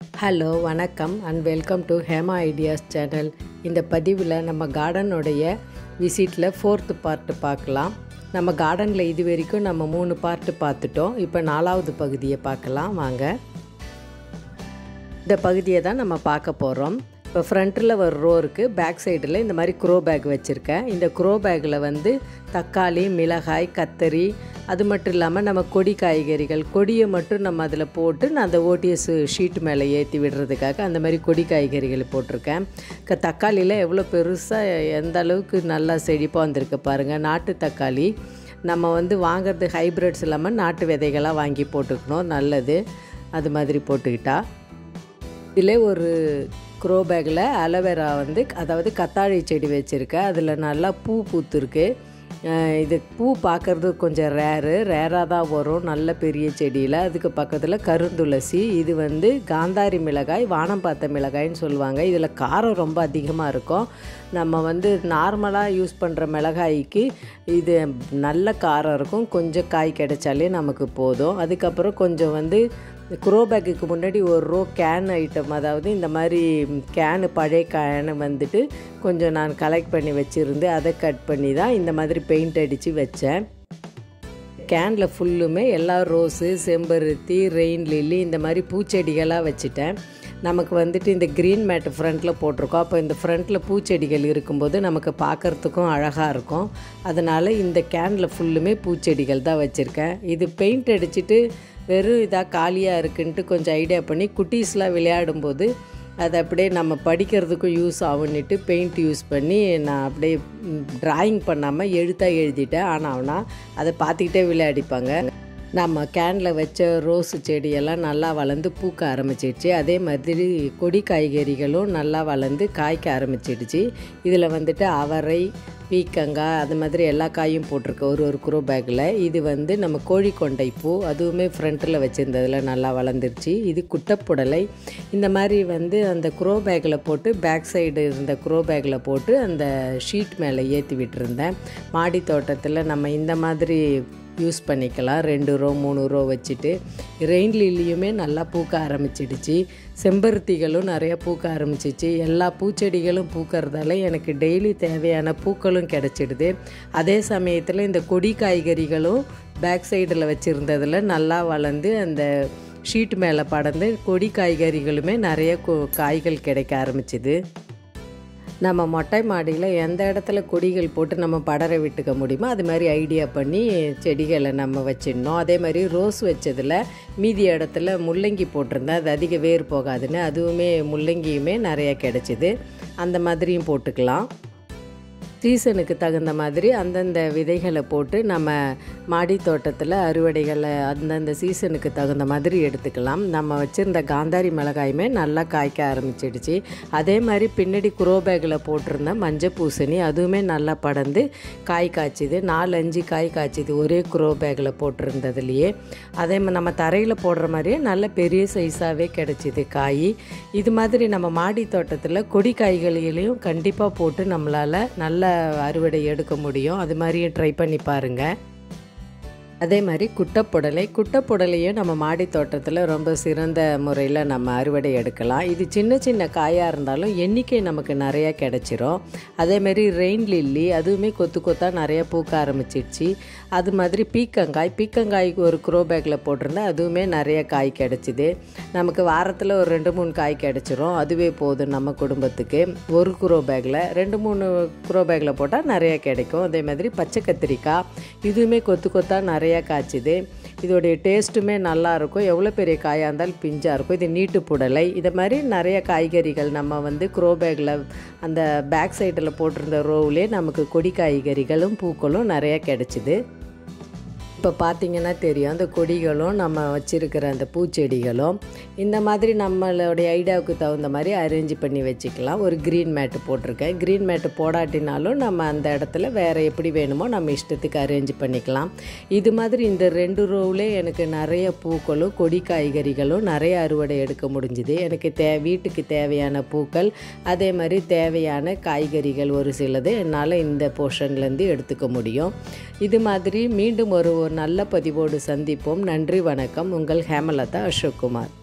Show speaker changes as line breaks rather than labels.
hello வணக்கம் and welcome to Hema ideas channel இந்த பதிவில் நம்ம கார்டனுடைய விசிட்டில் ஃபோர்த்து பார்ட்டு பார்க்கலாம் நம்ம கார்டனில் இது வரைக்கும் நம்ம மூணு பார்ட்டு பார்த்துட்டோம் இப்போ நாலாவது பகுதியை பார்க்கலாம் வாங்க இந்த பகுதியை தான் நம்ம பார்க்க போகிறோம் இப்போ ஃப்ரண்ட்டில் ஒரு ரோ இருக்குது பேக் சைடில் இந்த மாதிரி க்ரோ பேக் வச்சுருக்கேன் இந்த க்ரோ பேக்கில் வந்து தக்காளி மிளகாய் கத்தரி அது மட்டும் இல்லாமல் நம்ம கொடி காய்கறிகள் கொடியை மட்டும் நம்ம அதில் போட்டு நான் அந்த ஓடிஎஸ் ஷீட் மேலே ஏற்றி விடுறதுக்காக அந்த மாதிரி கொடி காய்கறிகள் போட்டிருக்கேன் க தக்காளியில் எவ்வளோ பெருசாக எந்த அளவுக்கு நல்லா செழிப்பாக வந்திருக்கு பாருங்கள் நாட்டு தக்காளி நம்ம வந்து வாங்குறது ஹைப்ரிட்ஸ் இல்லாமல் நாட்டு விதைகளாக வாங்கி போட்டுக்கணும் நல்லது அது மாதிரி போட்டுக்கிட்டா இதில் ஒரு க்ரோ பேக்கில் அலோவேரா வந்து அதாவது கத்தாழை செடி வச்சுருக்கேன் அதில் நல்லா பூ பூத்துருக்கு இது பூ பார்க்குறது கொஞ்சம் ரேரு ரேராக தான் வரும் நல்ல பெரிய செடியில் அதுக்கு பக்கத்தில் கருந்துளசி இது வந்து காந்தாரி மிளகாய் வானம் பார்த்த மிளகாய்னு சொல்லுவாங்க இதில் காரம் ரொம்ப அதிகமாக இருக்கும் நம்ம வந்து நார்மலாக யூஸ் பண்ணுற மிளகாய்க்கு இது நல்ல காரம் இருக்கும் கொஞ்சம் காய் கிடைச்சாலே நமக்கு போதும் அதுக்கப்புறம் கொஞ்சம் வந்து க்ரோ பேக்குக்கு முன்னாடி ஒரு ரோ கேன் ஐட்டம் அதாவது இந்த மாதிரி கேனு பழைய கேனு வந்துட்டு கொஞ்சம் நான் கலெக்ட் பண்ணி வச்சுருந்து அதை கட் பண்ணி தான் இந்த மாதிரி பெயிண்ட் அடித்து வச்சேன் கேனில் ஃபுல்லுமே எல்லா ரோஸு செம்பருத்தி ரெயின் லில்லி இந்த மாதிரி பூச்செடிகளாக வச்சுட்டேன் நமக்கு வந்துட்டு இந்த க்ரீன் மேட்டு ஃப்ரண்ட்டில் போட்டிருக்கோம் அப்போ இந்த ஃப்ரண்ட்டில் பூச்செடிகள் இருக்கும்போது நமக்கு பார்க்குறதுக்கும் அழகாக இருக்கும் அதனால் இந்த கேனில் ஃபுல்லுமே பூச்செடிகள் தான் வச்சுருக்கேன் இது பெயிண்ட் அடிச்சுட்டு வெறும் இதாக காலியாக இருக்குன்ட்டு கொஞ்சம் ஐடியா பண்ணி குட்டீஸ்லாம் விளையாடும்போது அதை அப்படியே நம்ம படிக்கிறதுக்கும் யூஸ் ஆகுன்னுட்டு பெயிண்ட் யூஸ் பண்ணி நான் அப்படியே ட்ராயிங் பண்ணாமல் எழுத்தாக எழுதிட்டேன் ஆனால் ஆனால் அதை பார்த்துக்கிட்டே விளையாடிப்பாங்க நம்ம கேனில் வச்ச ரோஸு செடியெல்லாம் நல்லா வளர்ந்து பூக்க ஆரம்பிச்சிடுச்சு அதே மாதிரி கொடி காய்கறிகளும் நல்லா வளர்ந்து காய்க்க ஆரம்பிச்சிடுச்சு இதில் வந்துட்டு அவரை பீக்கங்காய் அது மாதிரி எல்லா காயும் போட்டிருக்கு ஒரு ஒரு குரோ பேக்கில் இது வந்து நம்ம கோழிக்கொண்டை பூ அதுவுமே ஃப்ரண்ட்டில் வச்சுருந்ததில் நல்லா வளர்ந்துருச்சு இது குட்டப்புடலை இந்த மாதிரி வந்து அந்த குரோ பேக்கில் போட்டு பேக் சைடு இருந்த குரோ பேக்கில் போட்டு அந்த ஷீட் மேலே ஏற்றி விட்டுருந்தேன் மாடி தோட்டத்தில் நம்ம இந்த மாதிரி யூஸ் பண்ணிக்கலாம் ரெண்டு ரோ மூணு ரோ வச்சுட்டு ரெயின் லில்லியுமே நல்லா பூக்க ஆரம்பிச்சிடுச்சு செம்பருத்திகளும் நிறைய பூக்க ஆரம்பிச்சிச்சு எல்லா பூச்செடிகளும் பூக்கிறதால எனக்கு டெய்லி தேவையான பூக்களும் கிடச்சிடுது அதே சமயத்தில் இந்த கொடி காய்கறிகளும் பேக் சைடில் வச்சுருந்ததில் நல்லா வளர்ந்து அந்த ஷீட் மேலே படர்ந்து கொடி காய்கறிகளுமே நிறைய காய்கள் கிடைக்க ஆரம்பிச்சிது நம்ம மொட்டை மாடியில் எந்த இடத்துல கொடிகள் போட்டு நம்ம படர விட்டுக்க முடியுமோ அது மாதிரி ஐடியா பண்ணி செடிகளை நம்ம வச்சிடணும் அதே மாதிரி ரோஸ் வச்சதில் மீதி இடத்துல முள்ளங்கி போட்டிருந்தேன் அது அதிக வேர் போகாதுன்னு அதுவுமே முள்ளங்கியுமே நிறையா கிடச்சிது அந்த மாதிரியும் போட்டுக்கலாம் சீசனுக்கு தகுந்த மாதிரி அந்தந்த விதைகளை போட்டு நம்ம மாடி தோட்டத்தில் அறுவடைகளை அந்தந்த சீசனுக்கு தகுந்த மாதிரி எடுத்துக்கலாம் நம்ம வச்சுருந்த காந்தாரி மிளகாயுமே நல்லா காய்க்க ஆரம்பிச்சிடுச்சு அதே மாதிரி பின்னாடி குரோ பேக்கில் போட்டிருந்த மஞ்சள் பூசணி அதுவுமே நல்லா படர்ந்து காய் காய்ச்சிது நாலு அஞ்சு காய் காய்ச்சிது ஒரே குரோ பேக்கில் போட்டிருந்ததுலையே அதே மாதிரி நம்ம தரையில் போடுற மாதிரியே நல்ல பெரிய சைஸாகவே கிடச்சிது காய் இது மாதிரி நம்ம மாடி தோட்டத்தில் கொடி காய்களையும் கண்டிப்பாக போட்டு நம்மளால் நல்ல அறுவடை எடுக்க முடியும் அது மாதிரியும் ட்ரை பண்ணி பாருங்கள் அதே மாதிரி குட்டப்புடலை குட்டப்புடலையும் நம்ம மாடி தோட்டத்தில் ரொம்ப சிறந்த முறையில் நம்ம அறுவடை எடுக்கலாம் இது சின்ன சின்ன காயாக இருந்தாலும் எண்ணிக்கை நமக்கு நிறையா கிடச்சிரும் அதேமாரி ரெயின் லில்லி அதுவுமே கொத்து கொத்தாக நிறையா பூக்க ஆரம்பிச்சிடுச்சு அது மாதிரி பீக்கங்காய் பீக்கங்காய்க்கு ஒரு க்ரோ பேக்கில் போட்டிருந்தா அதுவுமே நிறைய காய் கிடச்சிது நமக்கு வாரத்தில் ஒரு ரெண்டு மூணு காய் கிடச்சிரும் அதுவே போதும் நம்ம குடும்பத்துக்கு ஒரு குரோ பேக்கில் ரெண்டு மூணு குரோ பேக்கில் போட்டால் நிறையா கிடைக்கும் அதே மாதிரி பச்சை கத்திரிக்காய் இதுவுமே கொத்து கொத்தாக நிறைய நிறையா காய்ச்சிது இதோடைய டேஸ்ட்டுமே நல்லாயிருக்கும் எவ்வளோ பெரிய காயாக இருந்தாலும் பிஞ்சாக இருக்கும் இது நீட்டு புடலை இதை மாதிரி நிறைய காய்கறிகள் நம்ம வந்து க்ரோ பேக்கில் அந்த பேக் சைடில் போட்டிருந்த ரோவிலே நமக்கு கொடி காய்கறிகளும் பூக்களும் நிறையா கிடச்சிது இப்போ பார்த்திங்கன்னா தெரியும் அந்த கொடிகளும் நம்ம வச்சுருக்கிற அந்த பூச்செடிகளும் இந்த மாதிரி நம்மளுடைய ஐடியாவுக்கு தகுந்த மாதிரி அரேஞ்ச் பண்ணி வச்சுக்கலாம் ஒரு க்ரீன் மேட்டு போட்டிருக்கேன் க்ரீன் மேட்டு போடாட்டினாலும் நம்ம அந்த இடத்துல வேறு எப்படி வேணுமோ நம்ம இஷ்டத்துக்கு அரேஞ்ச் பண்ணிக்கலாம் இது மாதிரி இந்த ரெண்டு ரோவிலே எனக்கு நிறைய பூக்களும் கொடி காய்கறிகளும் நிறைய அறுவடை எடுக்க முடிஞ்சுது எனக்கு தே வீட்டுக்கு தேவையான பூக்கள் அதே மாதிரி தேவையான காய்கறிகள் ஒரு சிலது என்னால் இந்த போர்ஷன்லேருந்து எடுத்துக்க முடியும் இது மாதிரி மீண்டும் ஒரு ஒரு நல்ல பதிவோடு சந்திப்போம் நன்றி வணக்கம் உங்கள் ஹேமலதா அசோக்குமார்